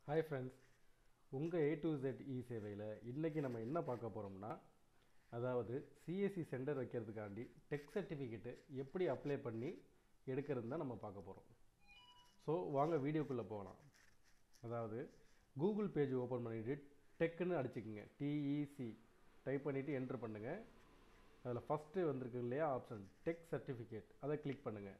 hi friends உங்கள் A to Z இ சேவையில் இன்றைக்கி நம்ம என்ன பார்க்க போகிறோம்னா அதாவது சிஎஸ்சி சென்டர் வைக்கிறதுக்காண்டி டெக் சர்டிஃபிகேட்டு எப்படி அப்ளை பண்ணி எடுக்கிறது தான் நம்ம பார்க்க போகிறோம் ஸோ வாங்க வீடியோக்குள்ளே போகலாம் அதாவது கூகுள் பேஜ் ஓப்பன் பண்ணிவிட்டு டெக்குன்னு அடிச்சுக்குங்க டிஇசி டைப் பண்ணிவிட்டு என்ட்ரு பண்ணுங்கள் அதில் ஃபஸ்ட்டு வந்திருக்கு இல்லையா ஆப்ஷன் டெக் சர்டிஃபிகேட் அதை கிளிக் பண்ணுங்கள்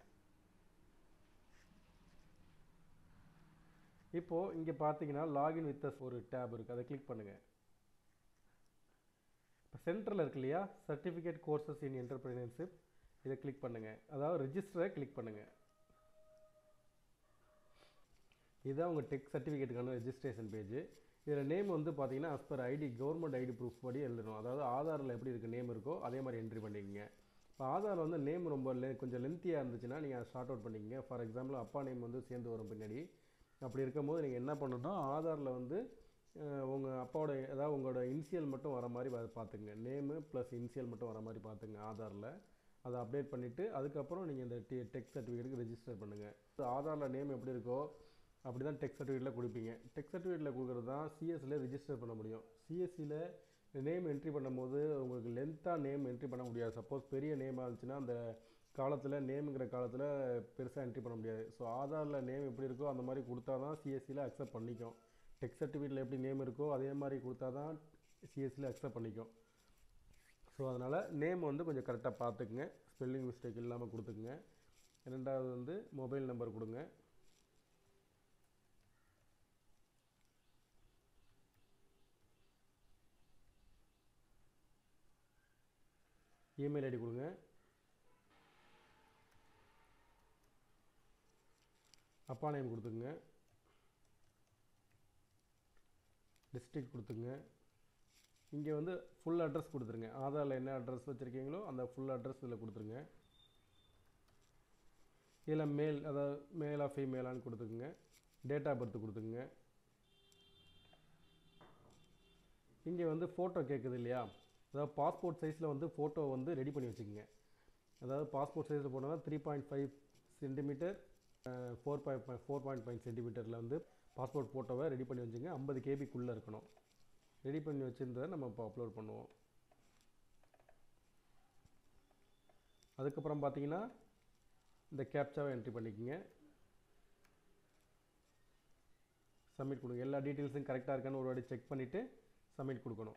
இப்போது இங்கே பார்த்தீங்கன்னா லாகின் வித் ஒரு டேப் இருக்குது அதை கிளிக் பண்ணுங்கள் இப்போ சென்டரில் இருக்கு இல்லையா சர்டிஃபிகேட் கோர்சஸ் இன் என்டர்பிரினர்ஷிப் இதை கிளிக் பண்ணுங்கள் அதாவது ரிஜிஸ்டரை கிளிக் பண்ணுங்கள் இதுதான் உங்கள் டெக் சர்டிஃபிகேட்டுக்கான ரெஜிஸ்ட்ரேஷன் பேஜ் இதில் நேம் வந்து பார்த்தீங்கன்னா as per ID government ID proof படி எழுதணும் அதாவது ஆதாரில் எப்படி இருக்குது நேம் இருக்கோ அதே மாதிரி என்ட்ரி பண்ணிக்கங்க இப்போ ஆதாரில் வந்து நேம் ரொம்ப லெ கொஞ்சம் லென்த்தியாக இருந்துச்சுன்னா நீங்கள் அதை ஷார்ட் அவுட் பண்ணிக்கங்க ஃபார் எக்ஸாம்பிள் அப்பா நேம் வந்து சேர்ந்து வரும் பின்னாடி அப்படி இருக்கும்போது நீங்கள் என்ன பண்ணணும்னா ஆதாரில் வந்து உங்கள் அப்பாவோட அதாவது உங்களோட இனிஷியல் மட்டும் வர மாதிரி வ- பார்த்துங்க நேமு ப்ளஸ் இனிஷியல் மட்டும் வர மாதிரி பார்த்துங்க ஆதாரில் அதை அப்டேட் பண்ணிவிட்டு அதுக்கப்புறம் நீங்கள் இந்த டி டெக் சர்டிஃபிகேட்டுக்கு ரெஜிஸ்டர் பண்ணுங்கள் ஆதாரில் நேம் எப்படி இருக்கோ அப்படி தான் டெக் சர்டிஃபிகேட்டில் கொடுப்பீங்க டெக் சர்டிஃபிகேட்டில் கொடுக்குறது தான் சிஎஸ்சியில் ரிஜிஸ்டர் பண்ண முடியும் சிஎஸ்சியில் நேம் என்ட்ரி பண்ணும்போது உங்களுக்கு லென்த்தாக நேம் என்ட்ரி பண்ண முடியாது சப்போஸ் பெரிய நேமாக இருந்துச்சுன்னா அந்த காலத்தில் நேமுங்கிற காலத்தில் பெருசாக என்ட்ரி பண்ண முடியாது ஸோ ஆதாரில் நேம் எப்படி இருக்கோ அந்த மாதிரி கொடுத்தா தான் சிஎஸ்சியில் அக்செப்ட் பண்ணிக்கும் டெக் சர்டிஃபிகேட்டில் எப்படி நேம் இருக்கோ அதே மாதிரி கொடுத்தா தான் சிஎஸ்சியில் அக்செப்ட் பண்ணிக்கும் ஸோ அதனால் நேம் வந்து கொஞ்சம் கரெக்டாக பார்த்துக்குங்க ஸ்பெல்லிங் மிஸ்டேக் இல்லாமல் கொடுத்துக்குங்க ரெண்டாவது வந்து மொபைல் நம்பர் கொடுங்க இமெயில் ஐடி கொடுங்க அப்பா நேம் கொடுத்துங்க டிஸ்ட்ரிக்ட் கொடுத்துங்க இங்கே வந்து ஃபுல் அட்ரஸ் கொடுத்துருங்க ஆதாரில் என்ன அட்ரஸ் வச்சுருக்கீங்களோ அந்த ஃபுல் அட்ரஸ் இதில் கொடுத்துருங்க இதில் மேல் அதாவது மேலா ஃபீமேலான்னு கொடுத்துக்குங்க டேட் ஆஃப் பர்த் கொடுத்துக்குங்க இங்கே வந்து ஃபோட்டோ கேட்குது இல்லையா அதாவது பாஸ்போர்ட் சைஸில் வந்து ஃபோட்டோ வந்து ரெடி பண்ணி வச்சுக்கோங்க அதாவது பாஸ்போர்ட் சைஸில் போனால் three point five centimetre four point four point five சென்டிமீட்டரில் வந்து பாஸ்போர்ட் ஃபோட்டோவை ரெடி பண்ணி வச்சுங்க ஐம்பது கேபிக்குள்ளே இருக்கணும் ரெடி பண்ணி வச்சுருந்ததை நம்ம இப்போ அப்லோட் பண்ணுவோம் அதுக்கப்புறம் பார்த்தீங்கன்னா இந்த கேப்சாவை என்ட்ரி பண்ணிக்கோங்க சப்மிட் கொடுங்க எல்லா டீட்டெயில்ஸும் கரெக்டாக இருக்கான்னு ஒரு வாட்டி செக் பண்ணிவிட்டு சப்மிட் கொடுக்கணும்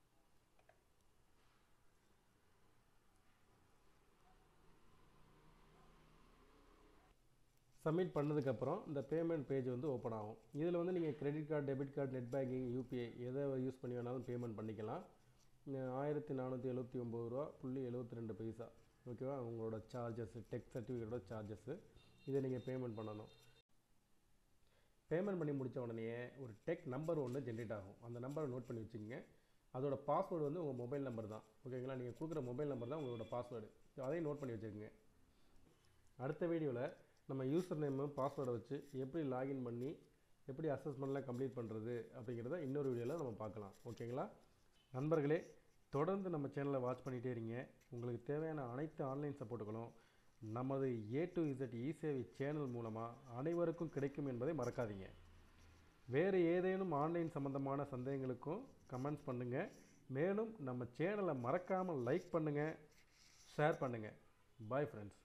சப்மிட் பண்ணதுக்கப்புறம் இந்த பேமெண்ட் பேஜ் வந்து ஓப்பன் ஆகும் இதில் வந்து நீங்கள் credit card debit card net banking UPI எதை யூஸ் பண்ணி வேணாலும் பேமெண்ட் பண்ணிக்கலாம் ஆயிரத்தி நானூற்றி எழுபத்தி ஒம்பது ரூபா புள்ளி எழுபத்தி ரெண்டு பைசா ஓகேவா உங்களோட சார்ஜஸ் டெக் சர்டிஃபிகேட்டோட சார்ஜஸ்ஸு இதை நீங்கள் பேமெண்ட் பண்ணணும் பேமெண்ட் பண்ணி முடித்த உடனே ஒரு டெக் நம்பர் ஒன்று ஜென்ரேட் ஆகும் அந்த நம்பரை நோட் பண்ணி வச்சுக்கோங்க அதோட பாஸ்வேர்டு வந்து உங்கள் மொபைல் நம்பர் தான் ஓகேங்களா நீங்கள் கொடுக்குற மொபைல் நம்பர் தான் உங்களோட பாஸ்வேர்டு அதையும் நோட் பண்ணி வச்சுக்கோங்க அடுத்த வீடியோவில் நம்ம யூசர் நேமு பாஸ்வேர்டை வச்சு எப்படி லாகின் பண்ணி எப்படி அசஸ்மெண்ட்லாம் கம்ப்ளீட் பண்ணுறது அப்படிங்கிறத இன்னொரு வீடியோவில் நம்ம பார்க்கலாம் ஓகேங்களா நண்பர்களே தொடர்ந்து நம்ம சேனலை வாட்ச் பண்ணிகிட்டே இருங்க உங்களுக்கு தேவையான அனைத்து ஆன்லைன் சப்போர்ட்டுகளும் நமது ஏ டு இசட் இ சேவை சேனல் மூலமாக அனைவருக்கும் கிடைக்கும் என்பதை மறக்காதீங்க வேறு ஏதேனும் ஆன்லைன் சம்பந்தமான சந்தேகங்களுக்கும் கமெண்ட்ஸ் பண்ணுங்கள் மேலும் நம்ம சேனலை மறக்காமல் லைக் பண்ணுங்கள் ஷேர் பண்ணுங்கள் பாய் ஃப்ரெண்ட்ஸ்